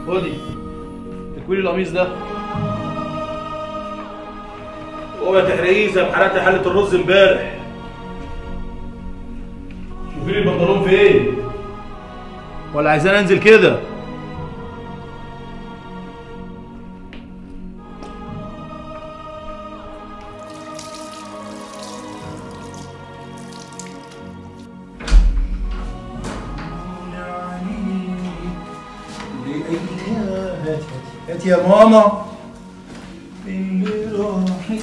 خدي تكويلي القميص ده هو يا تحريزه بحرقت حله الرز امبارح شوفي لي البنطلون فين ولا عايزين انزل كده هات يا ماما اللي راحت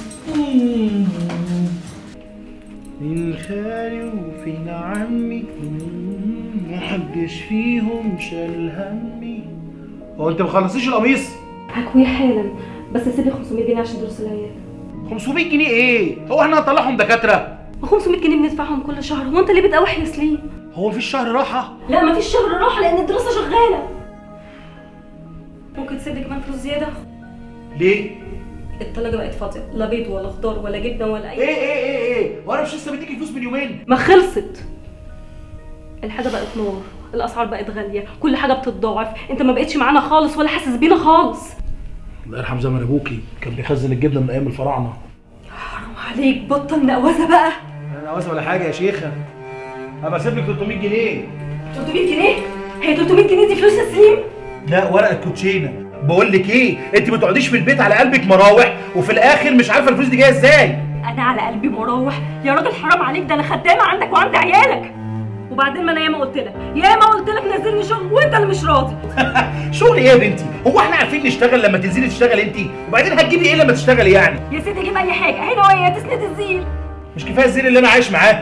من خالي وفين عمي محدش فيهم شال همي هو انت مخلصيش القميص هكويه حالا بس سيبي 500 جنيه عشان دروس العيال 500 جنيه ايه هو احنا هنطلعهم دكاتره 500 جنيه بندفعهم كل شهر هو انت ليه بتقوح يا سليم هو مفيش شهر راحه لا مفيش شهر راحه لان الدراسه شغاله ممكن تسيب لي كمان فلوس زياده ليه التلاجة بقت فاضيه لا بيض ولا خضار ولا جبنه ولا ايه اي ايه ايه ايه وانا مش لسه بديكي فلوس من يومين ما خلصت الحاجه بقت نار الاسعار بقت غاليه كل حاجه بتتضاعف انت ما بقتش معانا خالص ولا حاسس بينا خالص الله يرحم زمن ابوكي كان بيخزن الجبنه من ايام الفراعنه حرام عليك بطل نقوزه بقى انا عاوز ولا حاجه يا شيخه هبقى اسيب لك 300 جنيه 300 جنيه هي 300 جنيه دي فلوس يا سليم لا ورقه كوتشينه بقول لك ايه انت ما تقعديش في البيت على قلبك مراوح وفي الاخر مش عارفه الفلوس دي جايه ازاي انا على قلبي مراوح يا راجل حرام عليك ده انا خدامه عندك وعند عيالك وبعدين ما انا ياما قلت لك ياما قلت لك نزلني شغل وانت اللي مش راضي شغل ايه يا بنتي هو احنا عارفين نشتغل لما تنزلي تشتغل انت وبعدين هتجيبي ايه لما تشتغلي يعني يا سيدي جيب اي حاجه هنا وهي تسند الزير مش كفايه الزين اللي انا عايش معاه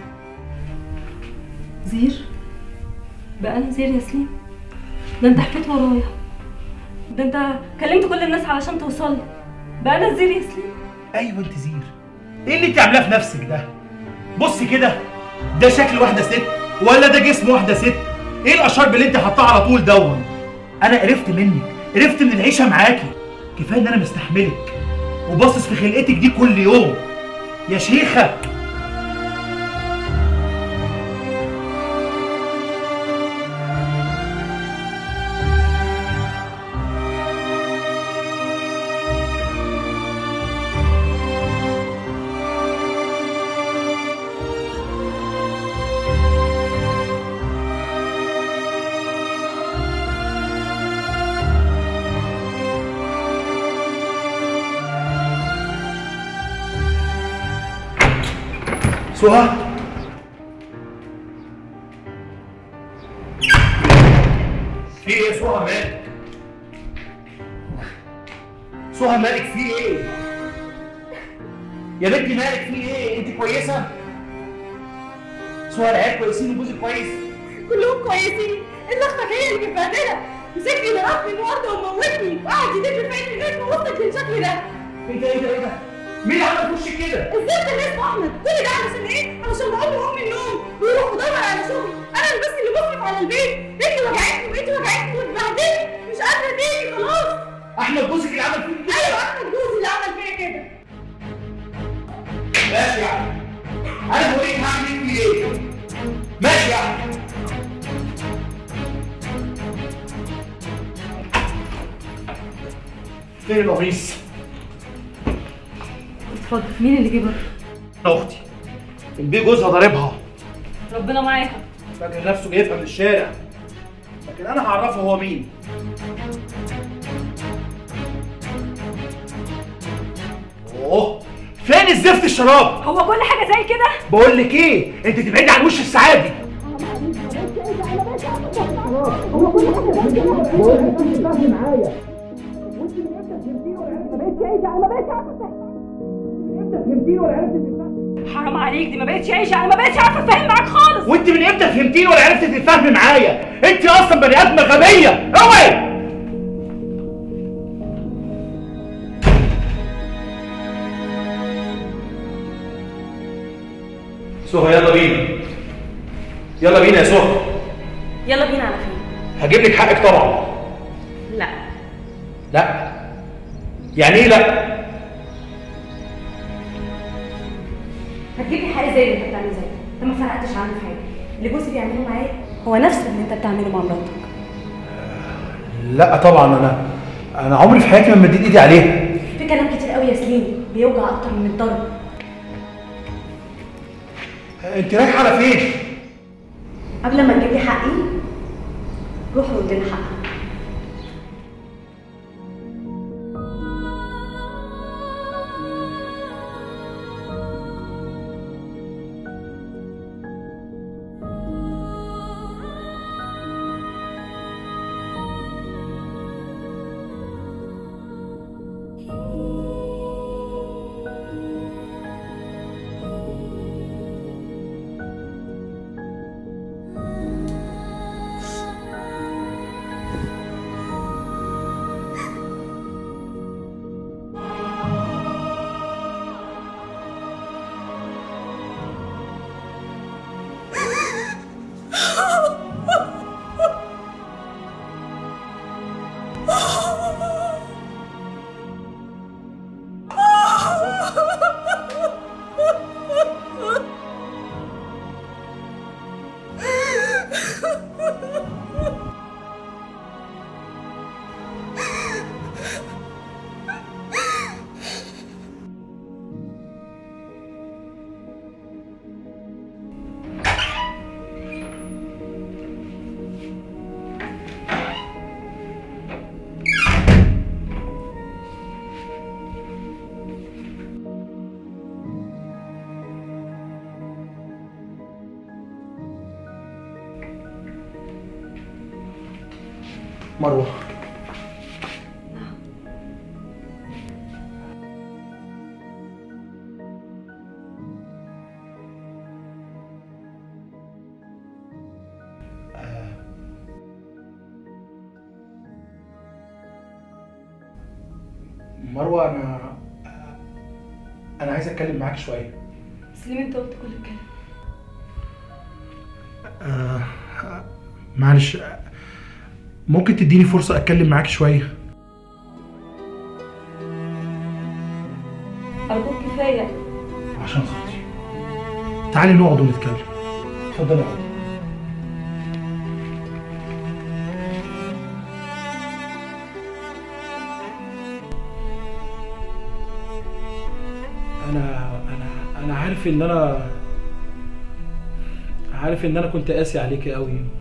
زير بقى انا زير يا سليم ده انت حكيت ورايا ده انت كلمت كل الناس علشان توصل لي بقى انا زير يا سليم ايوه انت زير ايه اللي انت عاملاه في نفسك ده بصي كده ده شكل واحده ست ولا ده جسم واحده ست ايه الاشرب اللي انت حاطاه على طول دون انا قرفت منك قرفت من العيشه معاكي كفايه ان انا مستحملك وباصص في خلقتك دي كل يوم يا شيخه سهى في ايه يا سهى مالك سهى مالك في ايه يا بنتي مالك في ايه انت كويسه سهى العيال كويسين وجوزك كويس كلهم كويسين الا اختك هي اللي متبهدله مسكني ضربني النهارده وموتني وقعد يدب في عيني لغايه ما وصلت للشكل ده ايه ده ايه ده ايه ده مين اللي عمل في وشك كده الست اللي اسمه احمد كل ده علشان ايه؟ علشان بقوم وهم من النوم ويروح يدور على شغل انا اللي بس اللي بصرف على البيت انت وجعتني وانت وجعتني واتبهدلت مش قادره تيجي خلاص احمد جوزك اللي عمل فيك كده ايوه احمد جوزي اللي عمل فيا كده ماشي يا عم انا بقول لك هعمل فيه ايه ماشي يا عم فين القميص؟ اتفضل مين اللي جه بره؟ اختي البيه جوزها ضاربها ربنا معاها فاكر نفسه جايبها من الشارع لكن انا هعرفه هو مين اوه فين الزفت الشراب هو كل حاجه زي كده؟ بقول لك ايه انت تبعدي عن وش السعادي حرام عليك دي ما بقتش عيشه انا ما بقتش عارفه اتفاهم معاك خالص وانت من امتى فهمتيني ولا عرفتي تتفاهمي معايا انت اصلا بني ادمه غبيه اوعي سهى يلا بينا يلا بينا يا سهى يلا بينا على فين؟ هجيب لك حقك طبعا لا لا يعني ايه لا هتجيب لي حق زي اللي انت بتعمله زي انت ما فرقتش عني في حاجه اللي جوزي بيعمله معايا هو نفس اللي انت بتعمله مع مراتك لا طبعا انا انا عمري في حياتي ما مديت ايدي عليها في كلام كتير قوي يا سليم بيوجع اكتر من الضرب انت رايحه على فين قبل ما تجيب لي حقي روح رد لي حقك مروه آه. مروه انا انا عايز اتكلم معاك شويه سليم انت قلت كل الكلام آه معلش ممكن تديني فرصة أتكلم معاك شوية ارجوك كفايه عشان خاطري تعالي نقعد ونتكلم اتفضلي اقعدي انا انا انا عارف ان انا عارف ان انا كنت قاسي عليكي قوي